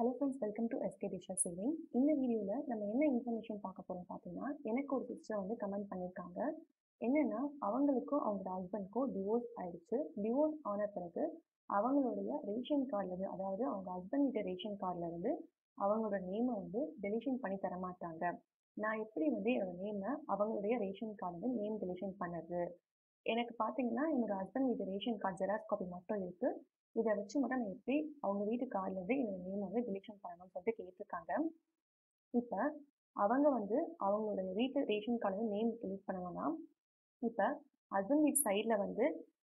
hello friends welcome to SK டிஷர் சேவிங் இந்த வீடியோவில் நம்ம என்ன இன்ஃபர்மேஷன் பார்க்க போகிறோம் பார்த்தீங்கன்னா எனக்கு ஒரு சிஸ்டர் வந்து கமெண்ட் பண்ணியிருக்காங்க என்னென்னா அவங்களுக்கும் அவங்களோட ஹஸ்பண்ட்க்கும் டிவோர்ஸ் ஆயிடுச்சு டிவோர்ஸ் ஆன பிறகு அவங்களுடைய ரேஷன் கார்டில் அதாவது அவங்க ஹஸ்பண்ட் வீட்டு ரேஷன் கார்டில் இருந்து அவங்களோட நேமை வந்து டெலிஷன் பண்ணி தர மாட்டாங்க நான் எப்படி வந்து என்னோட நேமை அவங்களுடைய ரேஷன் கார்டு வந்து நேம் டெலிஷன் பண்ணுறது எனக்கு பார்த்தீங்கன்னா என்னோட ஹஸ்பண்ட் வீட்டு ரேஷன் கார்டு ஜெராக்ஸ் காப்பி மட்டும் இருக்குது இதை வச்சு மட்டும் நான் எப்படி அவங்க வீட்டு கார்டிலேருந்து என்னோட நேம் வந்து டிலீஷன் பண்ணணும்னு சொல்லிட்டு கேட்டிருக்காங்க இப்போ அவங்க வந்து அவங்களோட வீட்டு ரேஷன் கார்டு நேம் டெலிட் பண்ணணும்னா இப்போ ஹஸ்பண்ட் வீட் சைடில் வந்து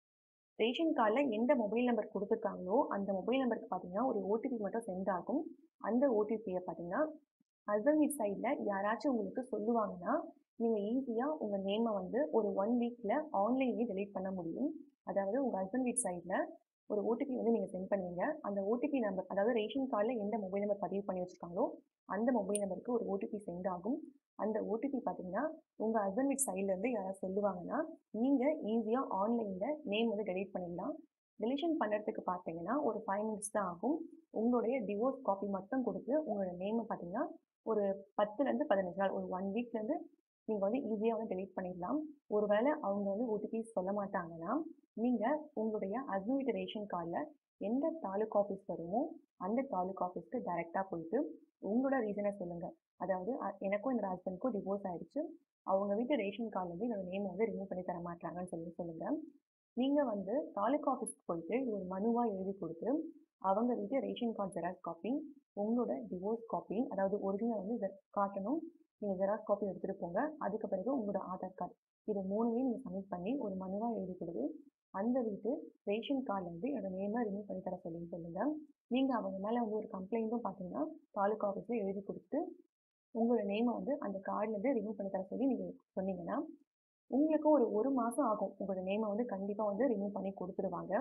ரேஷன் கார்டில் எந்த மொபைல் நம்பர் கொடுத்துருக்காங்களோ அந்த மொபைல் நம்பருக்கு பார்த்தீங்கன்னா ஒரு ஓடிபி மட்டும் சென்ட் ஆகும் அந்த ஓடிபியை பார்த்தீங்கன்னா ஹஸ்பண்ட் வீட் சைடில் யாராச்சும் உங்களுக்கு சொல்லுவாங்கன்னா நீங்கள் ஈஸியாக உங்கள் நேமை வந்து ஒரு ஒன் வீக்கில் ஆன்லைன்லேயே டெலீட் பண்ண முடியும் அதாவது உங்கள் ஹஸ்பண்ட் வீட் சைடில் ஒரு ஓடிபி வந்து நீங்கள் சென்ட் பண்ணுவீங்க அந்த ஓடிபி நம்பர் அதாவது ரேஷன் கார்டில் எந்த மொபைல் நம்பர் பதிவு பண்ணி வச்சுருக்காங்களோ அந்த மொபைல் நம்பருக்கு ஒரு ஓடிபி சென்ட் ஆகும் அந்த ஓடிபி பார்த்தீங்கன்னா உங்கள் ஹஸ்பண்ட் வீட் சைட்லேருந்து யாராவது சொல்லுவாங்கன்னா நீங்கள் ஈஸியாக ஆன்லைனில் நேம் வந்து டெலீட் பண்ணிடலாம் டெலிஷன் பண்ணுறதுக்கு பார்த்தீங்கன்னா ஒரு ஃபைவ் மினிட்ஸ் தான் ஆகும் உங்களுடைய டிவோர்ஸ் காப்பி மட்டும் கொடுத்து உங்களோட நேமை பார்த்தீங்கன்னா ஒரு பத்துலேருந்து பதினஞ்சு நாள் ஒரு ஒன் வீக்லேருந்து நீங்கள் வந்து ஈஸியாக வந்து டெலீட் பண்ணிடலாம் ஒருவேளை அவங்க வந்து ஓடிபி சொல்ல மாட்டாங்கன்னா நீங்கள் உங்களுடைய ஹஸ்பண்ட் வீட்டு ரேஷன் கார்டில் எந்த தாலுக் ஆஃபீஸ் வருமோ அந்த தாலுக் ஆஃபீஸ்க்கு டைரெக்டாக போயிட்டு உங்களோட ரீசனை சொல்லுங்கள் அதாவது எனக்கும் என்னோட ஹஸ்பண்ட்க்கும் டிவோர்ஸ் ஆகிடுச்சு அவங்க வீட்டு ரேஷன் கார்டில் என்னோட நேம் வந்து ரிமூவ் பண்ணி தர மாட்டாங்கன்னு சொல்லி சொல்லுங்கள் நீங்கள் வந்து தாலுக் ஆஃபீஸ்க்கு போயிட்டு இது ஒரு மனுவாக எழுதி கொடுத்து அவங்க வீட்டு ரேஷன் கார்டு ஜெராக்ஸ் காப்பி உங்களோட டிவோர்ஸ் காப்பி அதாவது ஒரிஜினல் வந்து காட்டணும் நீங்கள் ஜெராக்ஸ் காப்பி எடுத்துகிட்டு போங்க அதுக்கு பிறகு உங்களோட ஆதார் கார்டு இது மூணுமே நீங்கள் சப்மிட் பண்ணி ஒரு மனுவாக எழுதி கொடுத்து அந்த வீட்டு ரேஷன் கார்ட்லேருந்து என்னோட நேமை ரிமூவ் பண்ணி தர சொல்லி சொல்லுங்கள் நீங்கள் அவங்க மேலே வந்து ஒரு கம்ப்ளைண்ட்டும் பார்த்தீங்கன்னா தாலுக்கா ஆஃபீஸில் எழுதி கொடுத்து உங்களோட நேமை வந்து அந்த கார்ட்லேருந்து ரிமூவ் பண்ணி தர சொல்லி நீங்கள் சொன்னீங்கன்னா உங்களுக்கு ஒரு ஒரு மாதம் ஆகும் உங்களோட நேமை வந்து கண்டிப்பாக வந்து ரிமூவ் பண்ணி கொடுத்துருவாங்க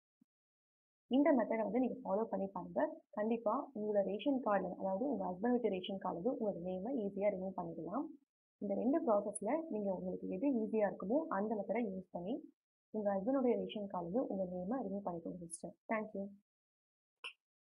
இந்த மெத்தடை வந்து நீங்கள் ஃபாலோ பண்ணி பாருங்கள் கண்டிப்பாக உங்களோட ரேஷன் கார்டில் அதாவது உங்கள் ஹஸ்பண்ட் வீட்டு ரேஷன் கார்டில் உங்களோட நேமை ஈஸியாக ரிமூவ் பண்ணிடலாம் இந்த ரெண்டு ப்ராசஸில் நீங்கள் உங்களுக்கு எது ஈஸியாக இருக்குமோ அந்த மெத்தடை யூஸ் பண்ணி உங்கள் ஹஸ்பண்டோடைய ரேஷன் கார்டில் உங்கள் நேமை ரிமூவ் பண்ணிக்கோங்க சிஸ்டர் தேங்க்யூ